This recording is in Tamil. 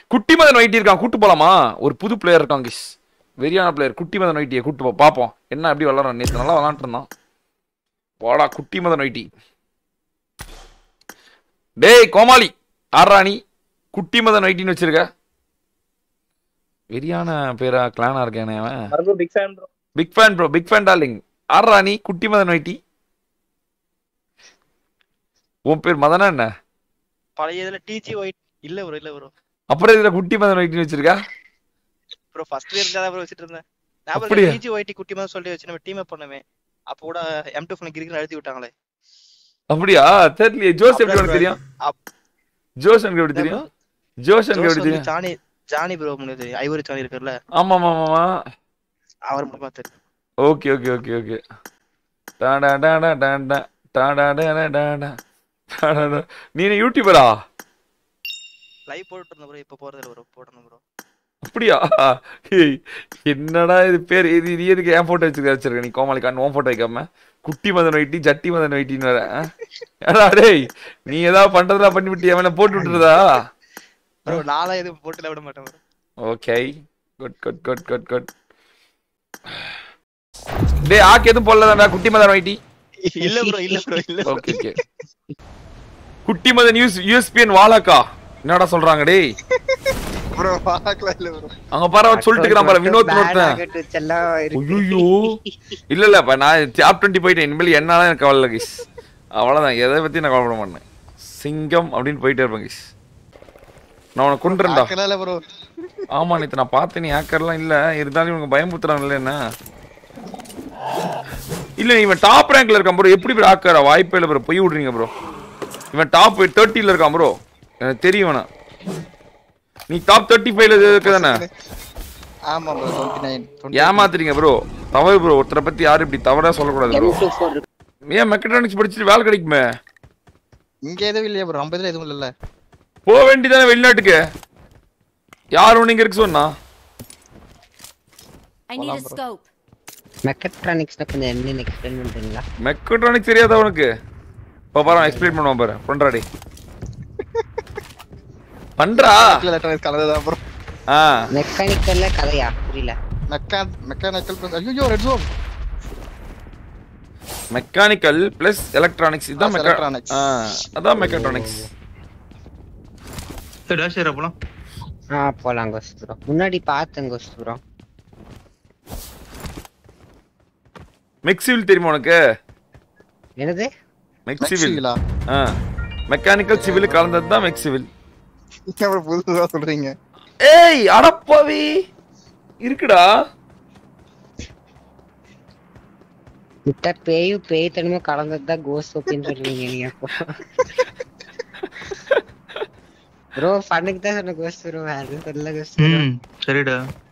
குட்டி மதன் வைட்டி இருக்கான் கூட்டு போலாமா ஒரு புது பிளேயர் இருக்கான் கிஸ் வெறியான பிளேயர் குட்டி மதன் வைட்டியை கூட்டு போ பாப்போம் என்ன எப்படி விளாட்றான் நேற்று நல்லா விளாண்டு இருந்தான் போடா குட்டி மதன் வைட்டி டேய் கோமாளி ஆடுறா நீ குட்டி மதன் வைட்டின்னு வச்சிருக்க வெறியான பேரா கிளானா இருக்கேனே அவன் big fan bro big fan bro big fan darling ஆடுறா நீ குட்டி மதன் வைட்டி உன் பேர் மதனா என்ன பழைய இதுல டிஜி ஒயிட் இல்ல ப்ரோ இல்ல ப்ரோ அப்புறம் இதுல குட்டி மதன் வைட்டின்னு வச்சிருக்கா ப்ரோ ஃபர்ஸ்ட் இயர் தான் ப்ரோ வச்சிட்டு இருந்தேன் ஞாபகம் அப்படியா? டிஜி ஒயிட்டி குட்டி மாதிரி சொல்லி வச்சு நம்ம டீம் பண்ணுவேன் அப்போ கூட எம் டூ ஃபோன் கிரிக்கெட் அழுத்தி விட்டாங்களே அப்படியா தெரியலையே ஜோஸ் எப்படி உனக்கு தெரியும் அப்- ஜோஸ் எனக்கு எப்படி தெரியும் ஜோஸ் எனக்கு ஜோஸ் எப்படி வந்து தெரியும் ஜானி ஜானி ப்ரோ முன்னது ஐவரி ஜானி இருக்கார்ல ஆமா ஆமா ஆமா அவர் மூலமா தெரியும் okay okay okay okay tata tata tata tata tata tata tata நீ என்ன யூடியூபரா லைவ் போட்டு இருந்தேன் ப்ரோ இப்போ போறது ப்ரோ போடணும் ப்ரோ அப்படியா ஏய், என்னடா இது பேர் இது இது எதுக்கு என் போட்டோ வச்சிருக்க வச்சிருக்க நீ கோமாளி கான் உன் போட்டோ வைக்காம குட்டி மதன் வைட்டி ஜட்டி மதன் வைட்டின்னு வர ஆ? ஏடா டேய் நீ ஏதாவது பண்றதா பண்ணி விட்டு அவனை போட்டு விட்டுறதா ப்ரோ நாளா எதுவும் போட்டுல விட மாட்டேன் bro okay good good good good good டேய் ஆக்கு எதுவும் போடலடா குட்டி மதன் வைட்டி இல்ல ப்ரோ இல்ல ப்ரோ இல்ல bro. ஓகே ஓகே குட்டி மதன் யூஸ் யூஎஸ்பிஎன் வாலாக்கா என்னடா சொல்றாங்க டேய் ப்ரோ பார்க்கல இல்ல ப்ரோ அங்க பாரு அவன் சொல்லிட்டு இருக்கிறான் பாரு வினோத் ஒருத்தன் ஐயோ இல்ல இல்ல இப்ப நான் டாப் டுவெண்ட்டி போயிட்டேன் இனிமேல் என்னால எனக்கு கவலை இல்லை கிஸ் அவ்வளவுதான் எதை பத்தி நான் கவலைப்பட மாட்டேன் சிங்கம் அப்படின்னு போயிட்டே இருப்பேன் கிஸ் நான் உனக்கு கொண்டுறேன்டா பார்க்கல இல்ல ப்ரோ ஆமா நேத்து நான் பார்த்தேன் நீ ஹேக்கர்லாம் இல்ல இருந்தாலும் இவங்க பயமுத்துறாங்கல்ல என்ன இல்ல இவன் டாப் ரேங்க்ல இருக்கான் ப்ரோ எப்படி ப்ரோ ஹேக்கரா வாய்ப்பே இல்லை ப்ரோ பொய் விடுறீங்க ப்ரோ இவன் டாப் தேர்ட்டில இருக்கான் ப்ரோ எனக்கு தெரியும் வேணா நீ டாப் தேர்ட்டி ஃபைவ்ல இருக்க தானே ஆமா ப்ரோ 29 ஏமாத்துறீங்க ப்ரோ தவறு ப்ரோ ஒருத்தரை பத்தி யாரும் இப்படி தவறா சொல்லக்கூடாது ப்ரோ ஏன் மெக்கட்ரானிக்ஸ் படிச்சுட்டு வேலை கிடைக்குமே இங்க எதுவும் இல்லையா ப்ரோ 50 எதுவும் இல்ல போக வேண்டியதானே வெளிநாட்டுக்கு யார் உன்னை இங்க இருக்கு சொன்னா I need a scope. மெக்கட்ரானிக்ஸ்னா கொஞ்சம் என்னன்னு எக்ஸ்பிளைன் பண்றீங்களா மெக்கட்ரானிக்ஸ் தெரியாதா உனக்கு இப்போ பாரு எக்ஸ்பிளைன் பண்ணுவான் பாரு பண்றாடி பண்றா எலக்ட்ரானிக்ஸ் கலந்ததா ப்ரோ ஆ மெக்கானிக்கல்ல கதையா புரியல மெக்கா மெக்கானிக்கல் பிளஸ் ஐயோ red zone mechanical plus electronics இதான் Plus மெக்கா electronics. ஆ அதான் மெக்கட்ரானிக்ஸ் டேஷ் ஏற போலாம் ஆ போலாம் கோஸ்ட் ப்ரோ முன்னாடி பார்த்தேன் கோஸ்ட் ப்ரோ மெக்சிவில் தெரியுமா உனக்கு என்னது மெக்சிவில் மெக்சிவிலா ஆ மெக்கானிக்கல் சிவில் கலந்தது தான் மெக்சிவில் ப்ரோ புதுசா சொல்றீங்க ஏய் அடப்பாவி இருக்குடா விட்டா பேயும் பேய் தனிமே கலந்தது தான் கோஸ்ட் ஓப்பின்னு சொல்லுவீங்க நீங்க அப்போ ப்ரோ ஃபன்னுக்கு தான் சொன்ன கோஸ்ட் ப்ரோ வேற எதுவும் சொல்லல கோஸ்ட் ப்ரோ ம் சரிடா